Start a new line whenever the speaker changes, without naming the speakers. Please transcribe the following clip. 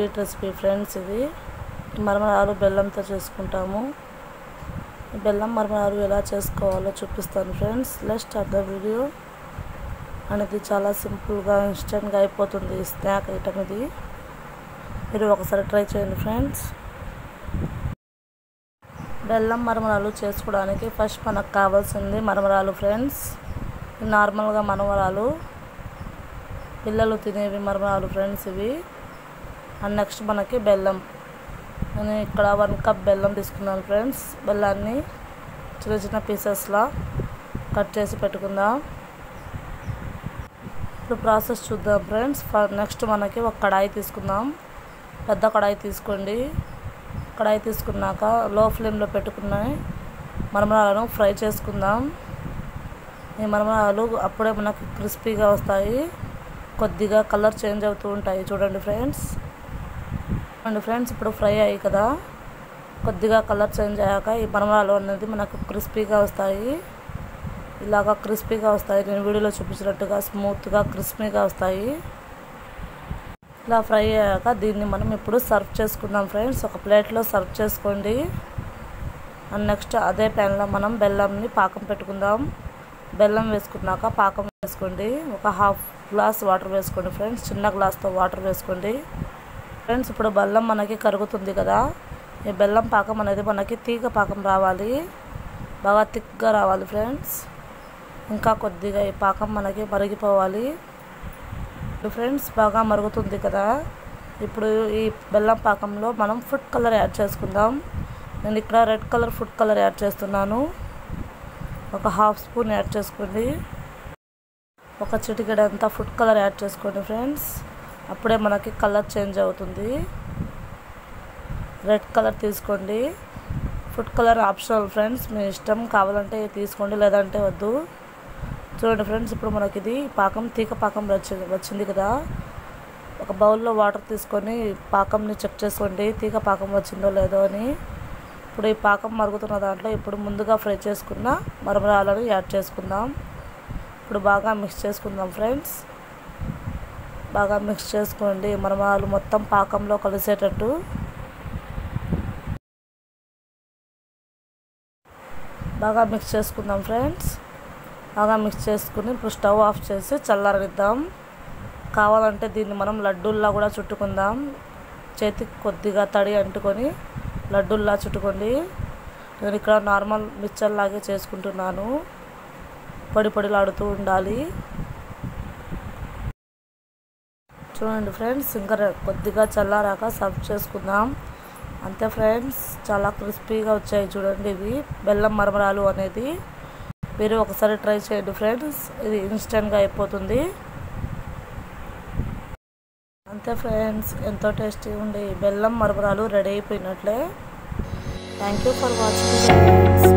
sweet recipe friends ఇది మరమరాలు బెల్లంతో చేసుకుంటాము ఈ బెల్లం మరమరాలు ఎలా చేసుకోవాలో చూపిస్తాను friends let start the video అనేది చాలా సింపుల్గా ఇన్స్టెంట్గా అయిపోతుంది ఈ స్నాక్ ఐటమ్ ఇది మీరు ఒకసారి ట్రై చేయండి ఫ్రెండ్స్ బెల్లం మరమరాలు చేసుకోవడానికి ఫస్ట్ మనకు కావాల్సింది మరమరాలు ఫ్రెండ్స్ నార్మల్గా మరమరాలు పిల్లలు తినేవి మరమరాలు ఫ్రెండ్స్ ఇవి అండ్ నెక్స్ట్ మనకి బెల్లం నేను ఇక్కడ వన్ కప్ బెల్లం తీసుకున్నాను ఫ్రెండ్స్ బెల్లాన్ని చిన్న చిన్న పీసెస్లా కట్ చేసి పెట్టుకుందాం ఇప్పుడు ప్రాసెస్ చూద్దాం ఫ్రెండ్స్ నెక్స్ట్ మనకి ఒక కడాయి తీసుకుందాం పెద్ద కడాయి తీసుకోండి కడాయి తీసుకున్నాక లో ఫ్లేమ్లో పెట్టుకున్న మరమరాలను ఫ్రై చేసుకుందాం ఈ మరమరాలు అప్పుడే మనకు క్రిస్పీగా వస్తాయి కొద్దిగా కలర్ చేంజ్ అవుతూ ఉంటాయి చూడండి ఫ్రెండ్స్ చూడండి ఫ్రెండ్స్ ఇప్పుడు ఫ్రై అయ్యాయి కదా కొద్దిగా కలర్ చేంజ్ అయ్యాక ఈ మరమరాలు అనేది మనకు క్రిస్పీగా వస్తాయి ఇలాగా క్రిస్పీగా వస్తాయి నేను వీడియోలో చూపించినట్టుగా స్మూత్గా క్రిస్పీగా వస్తాయి ఇలా ఫ్రై అయ్యాక దీన్ని మనం ఇప్పుడు సర్వ్ చేసుకుందాం ఫ్రెండ్స్ ఒక ప్లేట్లో సర్వ్ చేసుకోండి అండ్ నెక్స్ట్ అదే ప్యాన్లో మనం బెల్లంని పాకం పెట్టుకుందాం బెల్లం వేసుకున్నాక పాకం వేసుకోండి ఒక హాఫ్ గ్లాస్ వాటర్ వేసుకోండి ఫ్రెండ్స్ చిన్న గ్లాస్తో వాటర్ వేసుకోండి ఫ్రెండ్స్ ఇప్పుడు బెల్లం మనకి కరుగుతుంది కదా ఈ బెల్లం పాకం అనేది మనకి తీగ పాకం రావాలి బాగా థిక్గా రావాలి ఫ్రెండ్స్ ఇంకా కొద్దిగా ఈ పాకం మనకి మరిగిపోవాలి ఫ్రెండ్స్ బాగా మరుగుతుంది కదా ఇప్పుడు ఈ బెల్లం పాకంలో మనం ఫుడ్ కలర్ యాడ్ చేసుకుందాం నేను ఇక్కడ red colour food colour add చేస్తున్నాను ఒక హాఫ్ స్పూన్ యాడ్ చేసుకోండి ఒక చిటికెడ అంతా ఫుడ్ కలర్ యాడ్ చేసుకోండి ఫ్రెండ్స్ అప్పుడే మనకి కలర్ చేంజ్ అవుతుంది రెడ్ కలర్ తీసుకోండి ఫుడ్ కలర్ ఆప్షనల్ ఫ్రెండ్స్ మీ ఇష్టం కావాలంటే తీసుకోండి లేదంటే వద్దు చూడండి ఫ్రెండ్స్ ఇప్పుడు మనకి ఇది పాకం తీగ పాకం వచ్చింది వచ్చింది కదా ఒక బౌల్లో వాటర్ తీసుకొని పాకంని చెక్ చేసుకోండి తీగ పాకం వచ్చిందో లేదో అని ఇప్పుడు ఈ పాకం మరుగుతున్న దాంట్లో ఇప్పుడు ముందుగా ఫ్రై చేసుకున్న మరమరాలను యాడ్ చేసుకుందాం ఇప్పుడు బాగా మిక్స్ చేసుకుందాం ఫ్రెండ్స్ బాగా మిక్స్ చేసుకోండి మరమరాలు మొత్తం పాకంలో కలిసేటట్టు బాగా మిక్స్ చేసుకుందాం ఫ్రెండ్స్ బాగా మిక్స్ చేసుకుని ఇప్పుడు స్టవ్ ఆఫ్ చేసి చల్లారనిద్దాం కావాలంటే దీన్ని మనం లడ్డూల్లా కూడా చుట్టుకుందాం చేతికి కొద్దిగా తడి అంటుకొని లడ్డూల్లా చుట్టుకోండి నేను ఇక్కడ నార్మల్ మిక్చర్ లాగే చేసుకుంటున్నాను పొడి పొడిలాడుతూ ఉండాలి చూడండి ఫ్రెండ్స్ ఇంకా కొద్దిగా చల్లారాక సర్వ్ చేసుకుందాం అంతే ఫ్రెండ్స్ చాలా క్రిస్పీగా వచ్చాయి చూడండి ఇవి బెల్లం మరమరాలు అనేది మీరు ఒకసారి ట్రై చేయండి ఫ్రెండ్స్ ఇది ఇన్స్టెంట్గా అయిపోతుంది అంతే ఫ్రెండ్స్ ఎంతో టేస్టీ ఉండి బెల్లం మరమరాలు రెడీ అయిపోయినట్లే థ్యాంక్ యూ ఫర్ వాచింగ్